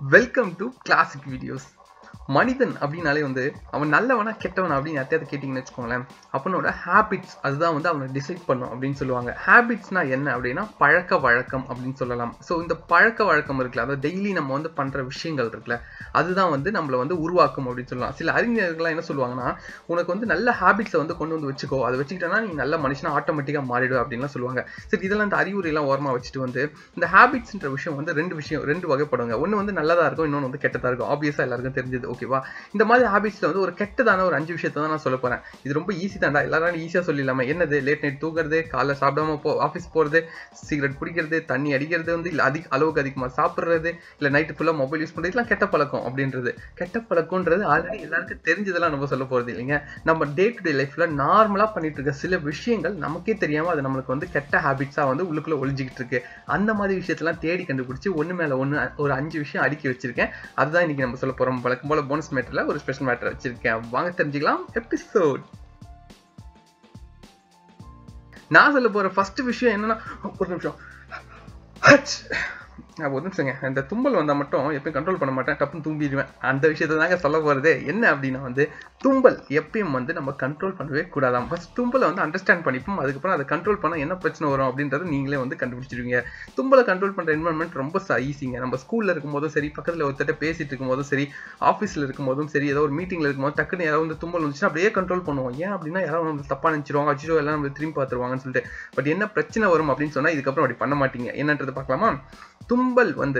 Welcome to classic videos மனிதன் அப்படின்னாலே வந்து அவன் நல்லவனா கெட்டவனா அப்படின்னு யார்த்தையாவது கேட்டிங்கன்னு வச்சுக்கோங்களேன் அவனோட ஹேபிட்ஸ் அதுதான் வந்து அவனை டிசைட் பண்ணும் அப்படின்னு சொல்லுவாங்க ஹேபிட்ஸ்னா என்ன அப்படின்னா பழக்க வழக்கம் அப்படின்னு சொல்லலாம் ஸோ இந்த பழக்க வழக்கம் இருக்குல்ல அதாவது டெய்லி நம்ம வந்து பண்ணுற விஷயங்கள் இருக்குல்ல அதுதான் வந்து நம்மளை வந்து உருவாக்கும் அப்படின்னு சொல்லலாம் சில அறிஞர்கள்லாம் என்ன சொல்லுவாங்கன்னா உனக்கு வந்து நல்ல ஹேபிட்ஸை வந்து கொண்டு வந்து வச்சுக்கோ அதை வச்சுக்கிட்டோன்னா நீ நல்ல மனுஷனா ஆட்டோமேட்டிக்காக மாறிடும் அப்படின்லாம் சொல்லுவாங்க சரி இதெல்லாம் இந்த அறிவுரையெல்லாம் ஓரமாக வச்சுட்டு வந்து இந்த ஹேபிட்ஸ்ன்ற விஷயம் வந்து ரெண்டு விஷயம் ரெண்டு வகைப்படுங்க ஒன்று வந்து நல்லதாக இருக்கும் இன்னொன்று வந்து கெட்டதாக இருக்கும் ஆப்வியஸாக எல்லாருக்கும் தெரிஞ்சது ஓகேவா இந்த மாதிரி ஹேபிட்ஸில் வந்து ஒரு கெட்டதான ஒரு அஞ்சு விஷயத்தை தான் நான் சொல்ல போகிறேன் இது ரொம்ப ஈஸி தான்டா எல்லாரும் ஈஸியாக சொல்லிடலாமா என்னது லேட் நைட் தூங்குறது காலைல சாப்பிடாம போ ஆஃபீஸ் போகிறது சிகரெட் குடிக்கிறது தண்ணி அடிக்கிறது வந்து இல்லை அதிக அளவுக்கு அதிகமாக சாப்பிட்றது இல்லை நைட்டு ஃபுல்லாக மொபைல் யூஸ் பண்ணுறது இதெல்லாம் கெட்ட பழக்கம் அப்படின்றது கெட்ட பழக்கம்ன்றது ஆல்ரெடி எல்லாருக்கும் தெரிஞ்சதெல்லாம் நம்ம சொல்ல போகிறது இல்லைங்க நம்ம டே டு டே லைஃப்பில் நார்மலாக பண்ணிட்டு இருக்க சில விஷயங்கள் நமக்கே தெரியாமல் அது நம்மளுக்கு வந்து கெட்ட ஹேபிட்ஸாக வந்து உள்ளுக்குள்ளே ஒழிஞ்சிக்கிட்டு இருக்கு அந்த மாதிரி விஷயத்தெல்லாம் தேடி கண்டுபிடிச்சி ஒன்று மேலே ஒன்று ஒரு அஞ்சு விஷயம் அடுக்கி வச்சிருக்கேன் அதுதான் இன்னைக்கு நம்ம சொல்ல போகிறோம் வழக்கம் போல போனஸ் மேட்டரில் ஒரு ஸ்பெஷல் மேட்டர் வச்சிருக்கேன் வாங்க தெரிஞ்சுக்கலாம் எபிசோட் நான் சொல்ல போகிற ஃபர்ஸ்ட் விஷயம் என்னன்னா ஒரு நிமிஷம் ஹச். நான் ஒரு நிமிஷங்க இந்த தும்பல் வந்தால் மட்டும் எப்பயும் கண்ட்ரோல் பண்ண மாட்டேன் டப்புன்னு தும்பிடுவேன் அந்த விஷயத்தை தாங்க சொல்ல போகிறது என்ன அப்படின்னா வந்து தும்பல் எப்பயும் வந்து நம்ம கண்ட்ரோல் பண்ணவே கூடாதாம் ஃபர்ஸ்ட் தும்பலை வந்து அண்டர்ஸ்டாண்ட் பண்ணிப்போம் அதுக்கப்புறம் அதை கண்ட்ரோல் பண்ண என்ன பிரச்சனை வரும் அப்படின்றத நீங்களே வந்து கண்டுபிடிச்சிருவீங்க தும்பலை கண்ட்ரோல் பண்ணுற என்வரன்மெண்ட் ரொம்ப ஈஸிங்க நம்ம ஸ்கூலில் இருக்கும்போதும் சரி பக்கத்தில் ஒருத்தட்ட பேசிட்டு இருக்கும்போதும் சரி ஆஃபீஸில் இருக்கும்போதும் சரி ஏதோ ஒரு மீட்டிங்கில் இருக்கும்போது டக்குன்னு யாராவது வந்து தும்பல் வந்துச்சுன்னா அப்படியே கண்ட்ரோல் பண்ணுவோம் ஏன் அப்படின்னா யாராவது நம்ம தப்பாக நினச்சிருவாங்க அச்சிரோ எல்லாம் நம்ம திரும்பி பார்த்துருவாங்கன்னு சொல்லிட்டு பட் என்ன பிரச்சனை வரும் அப்படின்னு சொன்னால் இதுக்கப்புறம் அப்படி பண்ண மாட்டீங்க என்னன்றது பார்க்கலாமா தும்பல் வந்து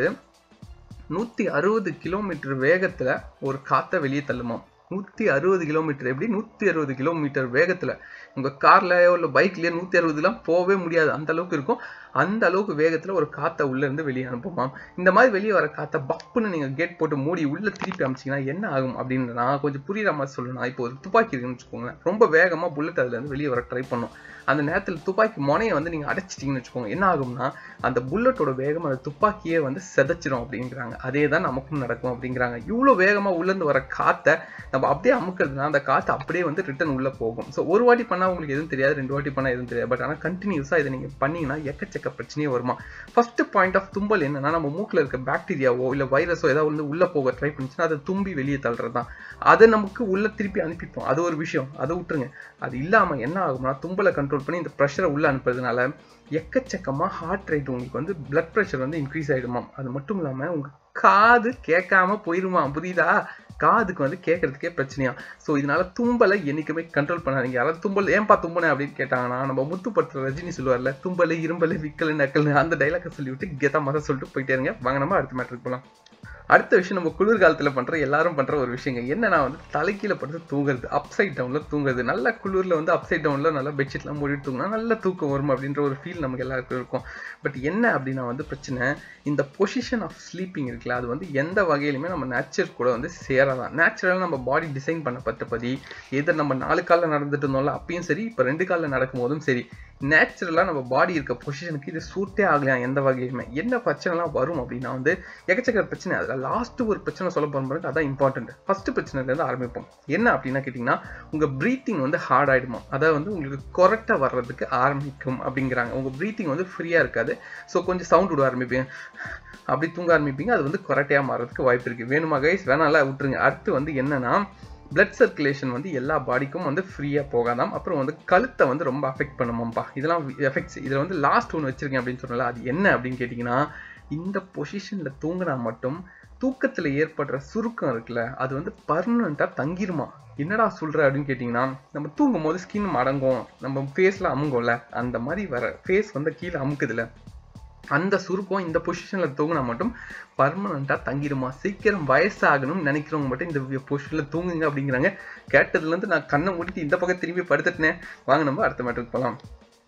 நூற்றி அறுபது கிலோமீட்டர் வேகத்தில் ஒரு காற்றை வெளியே தள்ளுமாம் நூற்றி அறுபது கிலோமீட்டர் எப்படி நூற்றி அறுபது கிலோமீட்டர் வேகத்தில் உங்கள் கார்லையோ இல்லை பைக்லேயோ நூற்றி அறுபதுலாம் போகவே முடியாது அந்த அளவுக்கு இருக்கும் அந்த அளவுக்கு வேகத்தில் ஒரு காற்றை உள்ளேருந்து வெளியே அனுப்புமாம் இந்த மாதிரி வெளியே வர காற்றை பப்புன்னு நீங்கள் கேட் போட்டு மூடி உள்ளே திருப்பி அமிச்சிங்கன்னா என்ன ஆகும் அப்படின்னு நான் கொஞ்சம் புரியுற மாதிரி சொல்லணும் இப்போ ஒரு துப்பாக்கி இருக்குன்னு வச்சுக்கோங்களேன் ரொம்ப வேகமாக புல்லட் அதுலேருந்து வெளியே வர ட்ரை பண்ணும் அந்த நேரத்தில் துப்பாக்கி முனையை வந்து நீங்கள் அடைச்சிட்டிங்கன்னு வச்சுக்கோங்க என்ன ஆகும்னா அந்த புல்லட்டோட வேகம் அந்த துப்பாக்கியே வந்து செதைச்சிரும் அப்படிங்கிறாங்க அதே தான் நமக்கும் நடக்கும் அப்படிங்கிறாங்க இவ்வளோ வேகமாக உள்ளேருந்து வர காற்றை நம்ம அப்படியே அமுக்கிறதுனா அந்த காற்று அப்படியே வந்து ரிட்டன் உள்ளே போகும் ஸோ ஒரு வாட்டி பண்ணால் உங்களுக்கு எதுவும் தெரியாது ரெண்டு வாட்டி பண்ணால் எதுவும் தெரியாது பட் ஆனால் கண்டினியூஸாக இதை நீங்கள் பண்ணீங்கன்னா எக்கச்சக்க பிரச்சனையே வருமா ஃபர்ஸ்ட் பாயிண்ட் ஆஃப் தும்பல் என்னன்னா நம்ம மூக்கில் இருக்க பாக்டீரியாவோ இல்லை வைரஸோ ஏதாவது வந்து உள்ளே போக ட்ரை பண்ணிச்சுன்னா அதை தும்பி வெளியே தள்ளுறது தான் அதை நமக்கு உள்ளே திருப்பி அனுப்பிப்போம் அது ஒரு விஷயம் அதை விட்டுருங்க அது இல்லாமல் என்ன ஆகும்னா தும்பலை கண்ட்ரோல் பண்ணி இந்த ப்ரெஷரை உள்ளே அனுப்புறதுனால எக்கச்சக்கமாக ஹார்ட் ரேட் உங்களுக்கு வந்து பிளட் ப்ரெஷர் வந்து இன்க்ரீஸ் ஆகிடுமாம் அது மட்டும் இல்லாமல் உங்கள் காது கேட்காம போயிருமா புரியுதா காதுக்கு வந்து கேட்கறதுக்கே பிரச்சனையா ஸோ இதனால தும்பலை என்னைக்குமே கண்ட்ரோல் பண்ணாதீங்க யாராவது தும்பல் ஏன்பா தும்பனே அப்படின்னு கேட்டாங்கன்னா நம்ம முத்துப்பட்டு ரஜினி சொல்லுவார்ல தும்பல் இரும்பல் விக்கல் நக்கல் அந்த டைலாக்கை சொல்லிவிட்டு கெத்தா மதம் சொல்லிட்டு போயிட்டே இருங்க வாங்க நம்ம அடுத்த மேட்ருக்கு போகலாம் அடுத்த விஷயம் நம்ம குளிர்காலத்தில் பண்ணுற எல்லாரும் பண்ணுற ஒரு விஷயங்க என்னன்னா வந்து தலைக்கீழ படுத்து தூங்குறது அப்சைட் டவுனில் தூங்குறது நல்ல குளிரில் வந்து அப்சைட் டவுனில் நல்லா பெட்ஷீட்லாம் மூடிட்டு தூங்கினா நல்ல தூக்கம் வரும் அப்படின்ற ஒரு ஃபீல் நமக்கு எல்லாருக்கும் இருக்கும் பட் என்ன அப்படின்னா வந்து பிரச்சனை இந்த பொசிஷன் ஆஃப் ஸ்லீப்பிங் இருக்குல்ல அது வந்து எந்த வகையிலுமே நம்ம நேச்சர் கூட வந்து சேரலாம் நேச்சுரலாக நம்ம பாடி டிசைன் பண்ணப்பட்ட பதி எதிர் நம்ம நாலு காலில் நடந்துட்டு இருந்தோம்ல அப்பயும் சரி இப்போ ரெண்டு காலில் நடக்கும் போதும் சரி நேச்சுரலாக நம்ம பாடி இருக்க பொசிஷனுக்கு இது சூட்டே ஆகலாம் எந்த வகையுமே என்ன பிரச்சனைலாம் வரும் அப்படின்னா வந்து எக்கச்சக்க பிரச்சனை அதில் லாஸ்ட் ஒரு பிரச்சனை சொல்ல போகிறோம் அதான் இம்பார்ட்டன்ட் ஃபர்ஸ்ட் பிரச்சனைலேருந்து ஆரம்பிப்போம் என்ன அப்படின்னா கேட்டிங்கன்னா உங்கள் ப்ரீத்திங் வந்து ஹார்ட் ஆகிடுமா அதாவது வந்து உங்களுக்கு கொரட்டாக வர்றதுக்கு ஆரம்பிக்கும் அப்படிங்கிறாங்க உங்கள் ப்ரீத்திங் வந்து ஃப்ரீயாக இருக்காது ஸோ கொஞ்சம் சவுண்ட் விட ஆரம்பிப்பீங்க அப்படி தூங்க ஆரம்பிப்பீங்க அது வந்து கொரட்டையாக மாறதுக்கு வாய்ப்பு இருக்குது வேணுமா கைஸ் வேணாம்ல விட்டுருங்க அடுத்து வந்து என்னன்னா பிளட் சர்க்குலேஷன் வந்து எல்லா பாடிக்கும் வந்து ஃப்ரீயாக போகாதாம் அப்புறம் வந்து கழுத்தை வந்து ரொம்ப அஃபெக்ட் பண்ணுமாம்ப்பா இதெல்லாம் எஃபெக்ட்ஸ் இதில் வந்து லாஸ்ட் ஒன்று வச்சிருக்கேன் அப்படின்னு சொன்னல அது என்ன அப்படின்னு கேட்டிங்கன்னா இந்த பொசிஷனில் தூங்கினா மட்டும் தூக்கத்தில் ஏற்படுற சுருக்கம் இருக்குல்ல அது வந்து பர்மனண்ட்டாக தங்கிருமா என்னடா சொல்கிற அப்படின்னு கேட்டிங்கன்னா நம்ம தூங்கும் போது ஸ்கின் அடங்கும் நம்ம ஃபேஸில் அமுங்கும்ல அந்த மாதிரி வர ஃபேஸ் வந்து கீழே அமுக்குதுல அந்த சுருக்கம் இந்த பொசிஷனில் தூங்கினா மட்டும் பர்மனண்ட்டாக தங்கிடுமா சீக்கிரம் வயசாகணும்னு நினைக்கிறவங்க மட்டும் இந்த பொசிஷனில் தூங்குங்க அப்படிங்கிறாங்க கேட்டதுலேருந்து நான் கண்ணை மூடிட்டு இந்த பக்கம் திரும்பி படுத்துட்டேன் வாங்க நம்ம அடுத்த மேட்டருக்கு போகலாம்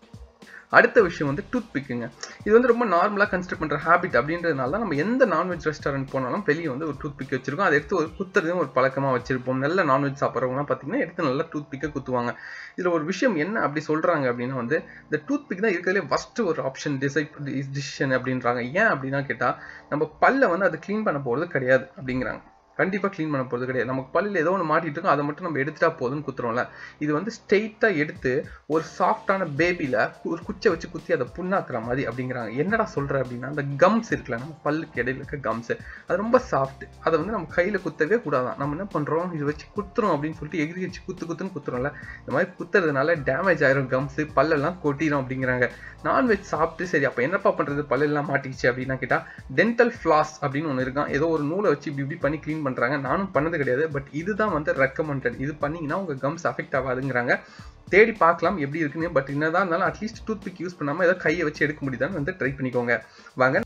அடுத்த விஷயம் வந்து டூத் பிக்குங்க இது வந்து ரொம்ப நார்மலாக கன்சிடர் பண்ணுற ஹேபிட் அப்படின்றதுனால தான் நம்ம எந்த நான்வெஜ் ரெஸ்டாரண்ட் போனாலும் வெளியே வந்து ஒரு டூத் பிக் வச்சிருக்கோம் அதை எடுத்து ஒரு குத்துறதையும் ஒரு பழக்கமாக வச்சிருப்போம் நல்ல நான்வெஜ் சாப்பிட்றவங்கலாம் பார்த்தீங்கன்னா எடுத்து நல்லா டூத் பிக்கை குத்துவாங்க இதில் ஒரு விஷயம் என்ன அப்படி சொல்கிறாங்க அப்படின்னா வந்து இந்த டூத் பிக் தான் இருக்கிறதுலே ஃபஸ்ட்டு ஒரு ஆப்ஷன் டிசைட் டிசிஷன் அப்படின்றாங்க ஏன் அப்படின்னா கேட்டால் நம்ம பல்ல வந்து அது க்ளீன் பண்ண போகிறது கிடையாது அப்படிங்கிறாங்க கண்டிப்பாக க்ளீன் பண்ண போகிறது கிடையாது நமக்கு பல்லில் ஏதோ ஒன்று மாட்டிட்டு இருக்கோம் அதை மட்டும் நம்ம எடுத்துட்டா போதும்னு குத்துறோம்ல இது வந்து ஸ்ட்ரெயிட்டாக எடுத்து ஒரு சாஃப்டான பேபியில் ஒரு குச்சை வச்சு குத்தி அதை புண்ணாக்குற மாதிரி அப்படிங்கிறாங்க என்னடா சொல்கிற அப்படின்னா அந்த கம்ஸ் இருக்குல்ல நம்ம பல்லுக்கு இடையில இருக்க கம்ஸ் அது ரொம்ப சாஃப்ட் அதை வந்து நம்ம கையில் குத்தவே கூடாதான் நம்ம என்ன பண்ணுறோம் இது வச்சு குத்துறோம் அப்படின்னு சொல்லிட்டு எகிரி வச்சு குத்து குத்துன்னு குத்துறோம்ல இந்த மாதிரி குத்துறதுனால டேமேஜ் ஆயிரும் கம்ஸ் பல்லெல்லாம் கொட்டிடும் அப்படிங்கிறாங்க நான்வெஜ் சாப்பிட்டு சரி அப்போ என்னப்பா பண்ணுறது பல்லெல்லாம் மாட்டிக்கிச்சு அப்படின்னா கேட்டால் டென்டல் ஃப்ளாஸ் அப்படின்னு ஒன்று இருக்கான் ஏதோ ஒரு நூலை வச்சு இப்படி இப்படி பண்ணி க்ளீன் பண்ணுறாங்க நானும் பண்ணது கிடையாது பட் இதுதான் வந்து ரெக்கமெண்டட் இது பண்ணிங்கன்னா உங்கள் கம்ஸ் அஃபெக்ட் ஆகாதுங்கிறாங்க தேடி பார்க்கலாம் எப்படி இருக்குன்னு பட் என்னதான் இருந்தாலும் அட்லீஸ்ட் டூத் பிக் யூஸ் பண்ணாமல் ஏதோ கையை வச்சு எடுக்க முடியுதான்னு வந்து ட்ரை பண்ணிக்கோங்க வாங்க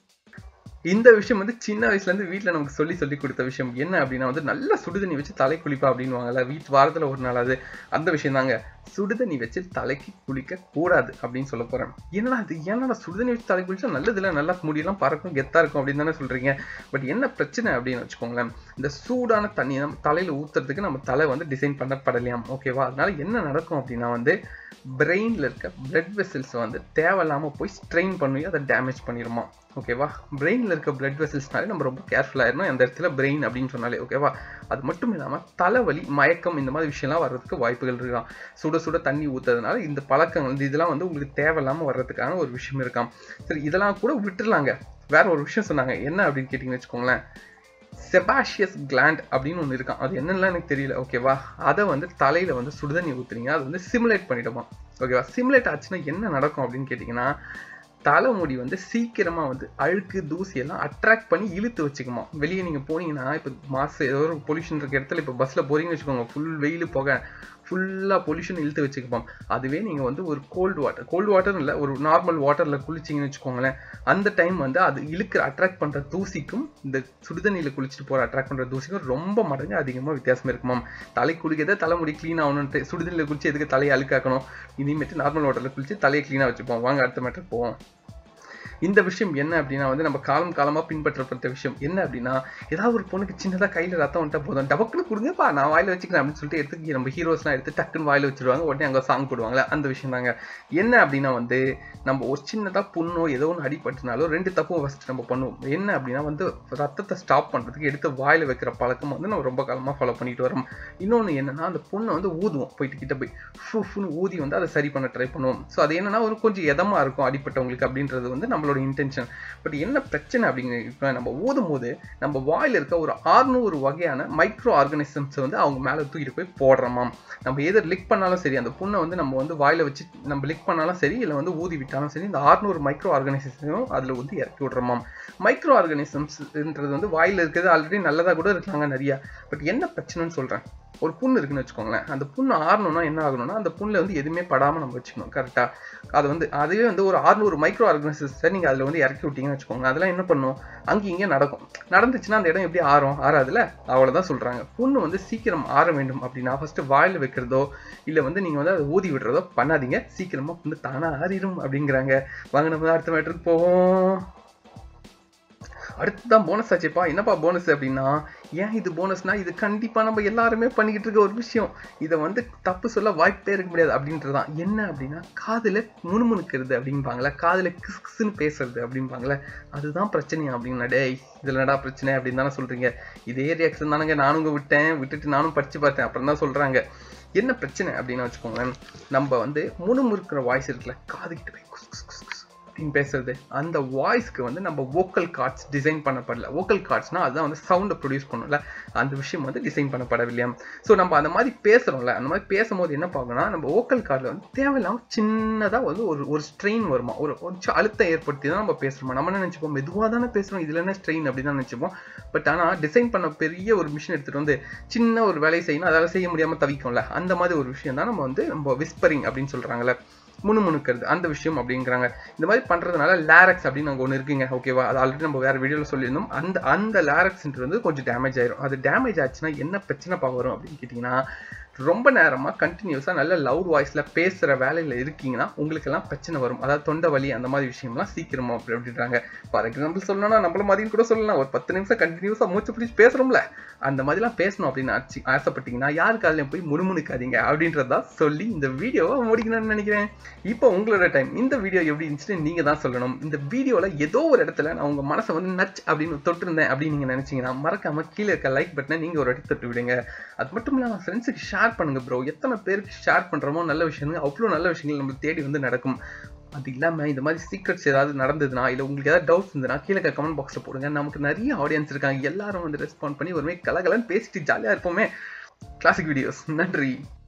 இந்த விஷயம் வந்து சின்ன வயசுல இருந்து வீட்டில் நமக்கு சொல்லி சொல்லி கொடுத்த விஷயம் என்ன அப்படின்னா வந்து நல்ல சுடுதண்ணி வச்சு தலை குளிப்பா அப்படின்னு வாங்கல வீட்டு வாரத்தில் ஒரு நாள் அது அந்த விஷயம் தாங்க சுடுதண்ணி வச்சு தலைக்கு குளிக்க கூடாது அப்படின்னு சொல்ல போறேன் என்னடா இது ஏன்னா சுடுதண்ணி வச்சு தலை குளிச்சா நல்லது இல்லை நல்லா முடியெல்லாம் பறக்கும் கெத்தா இருக்கும் அப்படின்னு தானே சொல்றீங்க பட் என்ன பிரச்சனை அப்படின்னு வச்சுக்கோங்களேன் இந்த சூடான தண்ணியை நம்ம தலையில ஊத்துறதுக்கு நம்ம தலை வந்து டிசைன் பண்ணப்படலையாம் ஓகேவா அதனால என்ன நடக்கும் அப்படின்னா வந்து பிரெயினில் இருக்க பிளட் வெசல்ஸ் வந்து தேவையில்லாமல் போய் ஸ்ட்ரெயின் பண்ணி அதை டேமேஜ் பண்ணிடுமா ஓகேவா பிரெயினில் இருக்க பிளட் வெசல்ஸ்னாலே நம்ம ரொம்ப கேர்ஃபுல்லாக இருக்கணும் அந்த இடத்துல பிரெயின் அப்படின்னு சொன்னாலே ஓகேவா அது மட்டும் இல்லாமல் தலைவலி மயக்கம் இந்த மாதிரி விஷயம்லாம் வர்றதுக்கு வாய்ப்புகள் இருக்காம் சுட சுட தண்ணி ஊற்றுறதுனால இந்த பழக்கங்கள் இந்த இதெல்லாம் வந்து உங்களுக்கு தேவையில்லாமல் வர்றதுக்கான ஒரு விஷயம் இருக்காம் சரி இதெல்லாம் கூட விட்டுடலாங்க வேற ஒரு விஷயம் சொன்னாங்க என்ன அப்படின்னு கேட்டிங்கன்னு வச்சுக்கோங்களேன் செபாஷியஸ் கிளாண்ட் அப்படின்னு ஒன்று இருக்கான் அது என்னெல்லாம் எனக்கு தெரியல ஓகேவா அதை வந்து தலையில் வந்து சுடுதண்ணி ஊற்றுறீங்க அது வந்து சிமுலேட் பண்ணிடுமா ஓகேவா சிமுலேட் ஆச்சுன்னா என்ன நடக்கும் அப்படின்னு கேட்டிங்கன்னா தலைமுடி வந்து சீக்கிரமாக வந்து அழுக்கு தூசி எல்லாம் அட்ராக்ட் பண்ணி இழுத்து வச்சுக்குமா வெளியே நீங்கள் போனீங்கன்னா இப்போ மாசம் ஏதோ ஒரு பொல்யூஷன் இருக்க இடத்துல இப்போ பஸ்ஸில் போறீங்கன்னு வச்சுக்கோங்க ஃபுல் வெயில் போக ஃபுல்லாக பொல்யூஷன் இழுத்து வச்சுக்குப்போம் அதுவே நீங்கள் வந்து ஒரு கோல்டு வாட்டர் கோல்டு வாட்டர் இல்லை ஒரு நார்மல் வாட்டரில் குளிச்சிங்கன்னு வச்சுக்கோங்களேன் அந்த டைம் வந்து அது இழுக்கிற அட்ராக்ட் பண்ணுற தூசிக்கும் இந்த சுடுதண்ணியில் குளிச்சுட்டு போகிற அட்ராக்ட் பண்ணுற தூசிக்கும் ரொம்ப மடங்கு அதிகமாக வித்தியாசம் இருக்குமாம் தலை குளிக்கிறத தலைமுடி க்ளீன் ஆகணுன்ட்டு சுடுதண்ணியில் குளிச்சு எதுக்கு தலையை அழுக்காக்கணும் இனிமேட்டு நார்மல் வாட்டரில் குளிச்சு தலையை க்ளீனாக வச்சுப்போம் வாங்க அடுத்த மேட்டர் போவோம் இந்த விஷயம் என்ன அப்படின்னா வந்து நம்ம காலம் காலமாக பின்பற்றப்பட்ட விஷயம் என்ன அப்படின்னா ஏதாவது ஒரு பொண்ணுக்கு சின்னதாக கையில் ரத்தம் வந்துட்டா போதும் டபக்குன்னு கொடுங்கப்பா நான் வாயில் வச்சுக்கிறேன் அப்படின்னு சொல்லிட்டு எடுத்து நம்ம ஹீரோஸ்லாம் எடுத்து டக்குன்னு வாயில் வச்சிருவாங்க உடனே அங்கே சாங் போடுவாங்களே அந்த விஷயம் தாங்க என்ன அப்படின்னா வந்து நம்ம ஒரு சின்னதாக புண்ணோ ஏதோ ஒன்று அடிபட்டுனாலும் ரெண்டு தப்பும் ஃபஸ்ட்டு நம்ம பண்ணுவோம் என்ன அப்படின்னா வந்து ரத்தத்தை ஸ்டாப் பண்ணுறதுக்கு எடுத்து வாயில் வைக்கிற பழக்கம் வந்து நம்ம ரொம்ப காலமாக ஃபாலோ பண்ணிட்டு வரோம் இன்னொன்று என்னன்னா அந்த பொண்ணை வந்து ஊதுவோம் போயிட்டு கிட்ட போய் ஃபுன்னு ஊதி வந்து அதை சரி பண்ண ட்ரை பண்ணுவோம் ஸோ அது என்னன்னா ஒரு கொஞ்சம் எதமாக இருக்கும் அடிப்பட்டவங்களுக்கு அப்படின்றது வந்து நம்மளோட இன்டென்ஷன் பட் என்ன பிரச்சனை அப்படிங்கிற நம்ம ஊதும் போது நம்ம வாயில் இருக்க ஒரு ஆறுநூறு வகையான மைக்ரோ ஆர்கானிசம்ஸ் வந்து அவங்க மேலே தூக்கிட்டு போய் போடுறோமாம் நம்ம எதை லிக் பண்ணாலும் சரி அந்த புண்ணை வந்து நம்ம வந்து வாயில் வச்சு நம்ம லிக் பண்ணாலும் சரி இல்லை வந்து ஊதி விட்டாலும் சரி இந்த ஆறுநூறு மைக்ரோ ஆர்கானிசம்ஸையும் அதில் வந்து இறக்கி விட்றோமாம் மைக்ரோ ஆர்கானிசம்ஸ்ன்றது வந்து வாயில் இருக்கிறது ஆல்ரெடி நல்லதாக கூட இருக்காங்க நிறையா பட் என்ன பிரச்சனைன்னு சொல்கிறேன் ஒரு புண்ணு இருக்குன்னு வச்சுக்கோங்களேன் அந்த புண்ணு ஆறணும்னா என்ன ஆகணும்னா அந்த புண்ணில் வந்து எதுவுமே படாமல் நம்ம வச்சுக்கணும் கரெக்டாக அது வந்து அதுவே வந்து ஒரு ஆறுநூறு மைக்ரோ ஆர்கனைசேஷன் நீங்கள் அதில் வந்து இறக்கி விட்டீங்கன்னு வச்சுக்கோங்க அதெல்லாம் என்ன பண்ணும் அங்கே இங்கே நடக்கும் நடந்துச்சுன்னா அந்த இடம் எப்படி ஆறும் ஆறாதுல அவ்வளோதான் சொல்கிறாங்க புண்ணு வந்து சீக்கிரம் ஆற வேண்டும் அப்படின்னா ஃபஸ்ட்டு வாயில் வைக்கிறதோ இல்லை வந்து நீங்கள் வந்து அதை ஊதி விடுறதோ பண்ணாதீங்க சீக்கிரமாக புண்ணு தானாக ஆறிடும் அப்படிங்கிறாங்க வாங்க நம்ம அடுத்த மேட்டருக்கு போவோம் அடுத்துதான் போனஸ் ஆச்சுப்பா என்னப்பா போனஸ் அப்படின்னா ஏன் இது போனஸ்னா இது கண்டிப்பா நம்ம எல்லாருமே பண்ணிக்கிட்டு இருக்க ஒரு விஷயம் இதை வந்து தப்பு சொல்ல வாய்ப்பே இருக்க முடியாது அப்படின்றதான் என்ன அப்படின்னா காதுல முணுமுணுக்கிறது அப்படிம்பாங்களே காதுல கிஸ் கிஸ்ன்னு பேசுறது அப்படிம்பாங்களே அதுதான் பிரச்சனையா அப்படின்னா டேய் இதுல என்னடா பிரச்சனை அப்படின்னு தானே சொல்றீங்க இதே ரியாக்ஷன் தானங்க நானுங்க விட்டேன் விட்டுட்டு நானும் படிச்சு பார்த்தேன் அப்புறம் தான் சொல்றாங்க என்ன பிரச்சனை அப்படின்னு வச்சுக்கோங்களேன் நம்ம வந்து முணுமுறுக்கிற வாய்ஸ் இருக்குல்ல காது கிட்ட போய் குஸ் குஸ் குஸ் குஸ் அப்படின்னு பேசுறது அந்த வாய்ஸ்க்கு வந்து நம்ம வோக்கல் கார்ட்ஸ் டிசைன் பண்ணப்படல வோக்கல் கார்ட்ஸ்னா அதுதான் வந்து சவுண்டை ப்ரொடியூஸ் பண்ணும்ல அந்த விஷயம் வந்து டிசைன் பண்ணப்படவில்லையாம் ஸோ நம்ம அந்த மாதிரி பேசுகிறோம்ல அந்த மாதிரி பேசும்போது என்ன பார்க்கணும்னா நம்ம வோக்கல் கார்டில் வந்து தேவையில்லாமல் சின்னதாக வந்து ஒரு ஒரு ஸ்ட்ரெயின் வருமா ஒரு கொஞ்சம் அழுத்தம் ஏற்படுத்தி தான் நம்ம பேசுகிறோமா நம்ம என்ன நினச்சிப்போம் மெதுவாக தானே பேசுகிறோம் இதில் என்ன ஸ்ட்ரெயின் அப்படி தான் நினச்சிப்போம் பட் ஆனால் டிசைன் பண்ண பெரிய ஒரு மிஷின் எடுத்துகிட்டு வந்து சின்ன ஒரு வேலையை செய்யணும் அதால் செய்ய முடியாமல் தவிக்கும்ல அந்த மாதிரி ஒரு விஷயம் தான் நம்ம வந்து நம்ம விஸ்பரிங் அப்படின்னு சொல்கிறாங்கல்ல முணுமுணுக்கிறது அந்த விஷயம் அப்படிங்கிறாங்க இந்த மாதிரி பண்ணுறதுனால லேரக்ஸ் அப்படின்னு அங்கே ஒன்று இருக்குங்க ஓகேவா அது ஆல்ரெடி நம்ம வேறு வீடியோவில் சொல்லியிருந்தோம் அந்த அந்த லேரக்ஸ்ன்றது வந்து கொஞ்சம் டேமேஜ் ஆயிரும் அது டேமேஜ் ஆச்சுன்னா என்ன பிரச்சனை வரும் அப்படின்னு கேட்டிங்கன்னா ரொம்ப நேரமாக கண்டினியூஸாக நல்ல லவுட் வாய்ஸில் பேசுகிற வேலையில் இருக்கீங்கன்னா உங்களுக்கெல்லாம் பிரச்சனை வரும் அதாவது தொண்டை வலி அந்த மாதிரி விஷயம்லாம் சீக்கிரமா அப்படி அப்படின்றாங்க ஃபார் எக்ஸாம்பிள் சொல்லணும்னா நம்மள மாதிரியும் கூட சொல்லலாம் ஒரு பத்து நிமிஷம் கண்டினியூஸாக மூச்சு பிடிச்சி பேசுகிறோம்ல அந்த மாதிரிலாம் பேசணும் அப்படின்னு ஆச்சு ஆசைப்பட்டீங்கன்னா யாரு காலையும் போய் முணுமுணுக்காதீங்க அப்படின்றதா சொல்லி இந்த வீடியோவை முடிக்கணும்னு நினைக்கிறேன் இப்போ உங்களோட டைம் இந்த வீடியோ எப்படி இருந்துச்சுன்னு நீங்கள் தான் சொல்லணும் இந்த வீடியோவில் ஏதோ ஒரு இடத்துல நான் உங்கள் மனசை வந்து நச் அப்படின்னு தொட்டிருந்தேன் அப்படின்னு நீங்கள் நினச்சிங்கன்னா மறக்காம கீழே இருக்க லைக் பட்டனை நீங்கள் ஒரு வாட்டி தொட்டு விடுங்க அது மட்டும் இல்லாமல் ஃப்ரெண்ட்ஸுக்கு ஷேர் பண்ணுங்க ப்ரோ எத்தனை பேருக்கு ஷேர் பண்ணுறோமோ நல்ல விஷயங்கள் அவ்வளோ நல்ல விஷயங்கள் நம்ம தேடி வந்து நடக்கும் அது இல்லாமல் இந்த மாதிரி சீக்ரெட்ஸ் ஏதாவது நடந்ததுன்னா இல்லை உங்களுக்கு ஏதாவது டவுட்ஸ் இருந்ததுன்னா கீழே கமெண்ட் பாக்ஸில் போடுங்க நமக்கு நிறைய ஆடியன்ஸ் இருக்காங்க எல்லாரும் வந்து ரெஸ்பாண்ட் பண்ணி ஒருமே கலகலன்னு பேசிட்டு ஜாலியாக இருப்போமே கிளாசிக் வீடியோஸ் நன்றி